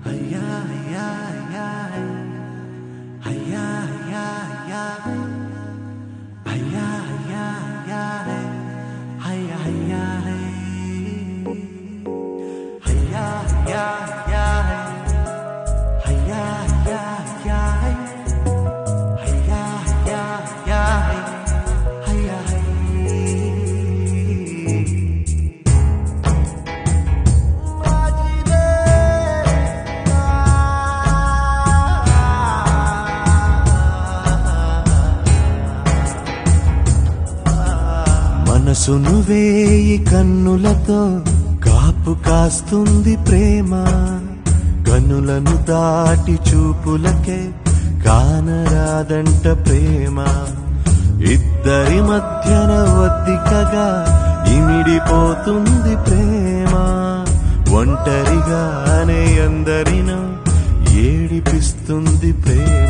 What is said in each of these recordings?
మనసును వేయి కన్నులతో కాపు కాస్తుంది ప్రేమ కన్నులను దాటి చూపులకే కానరాదంట ప్రేమ ఇద్దరి మధ్యన ఒద్దికగా ఇమిడిపోతుంది ప్రేమ ఒంటరిగానే అందరినో ఏడిపిస్తుంది ప్రేమ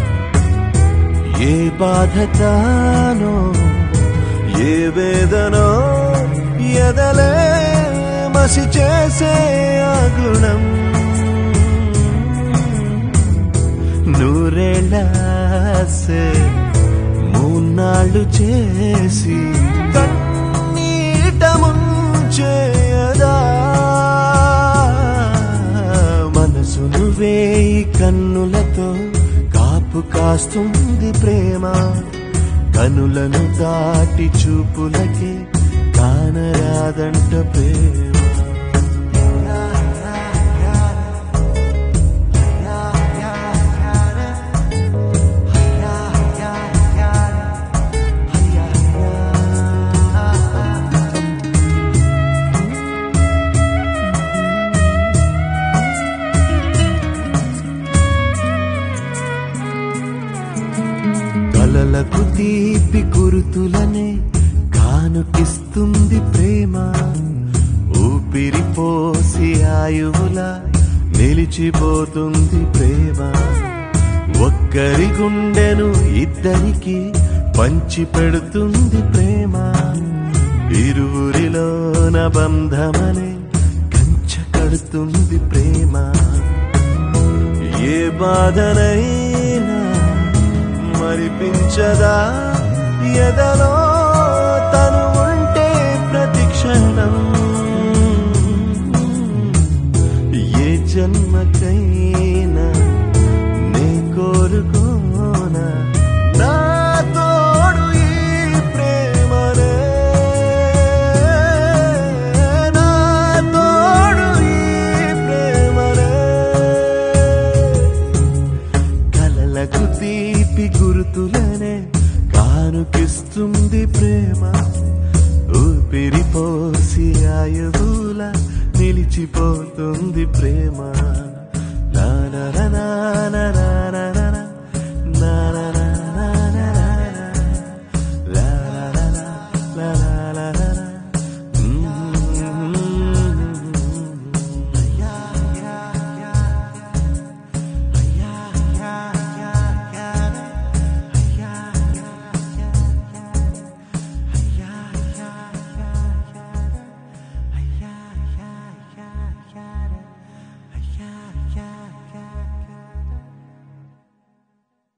ఏ బాధతానో ఏ వేదనో ఎదలే మసి చేసే ఆ గుణం నూరేళ్ళసే మూన్నాళ్ళు చేసి కన్నీట ముంచేయదా మనసును వేయి కన్నులతో కాపు కాస్తుంది ప్రేమ కనులను దాటి చూపులకే కానరాదంట ప్రేమ కలలకు తీపి గురుతులనే కానుకిస్తుంది ప్రేమ ఊపిరి పోసి ఆయువుల నిలిచిపోతుంది ప్రేమ ఒక్కరి గుండెను ఇద్దరికి పంచి పెడుతుంది ప్రేమ ఇరువురిలోన బంధమనే కంచ కడుతుంది ప్రేమ ఏ బాధనైనా మరిపించదా ఎదలో తను ఉంటే ప్రతి క్షణం ఏ జన్మకైనా నే కోరుకోనా నా తోడు ఈ ప్రేమనే నా తోడు ఈ ప్రేమనే కలలకు తీపి గుర్తులనే కానుకిస్తుంది ప్రేమ ఊపిరి పోసి ఆయువుల నిలిచిపోతుంది ప్రేమ నా నా నా నా నా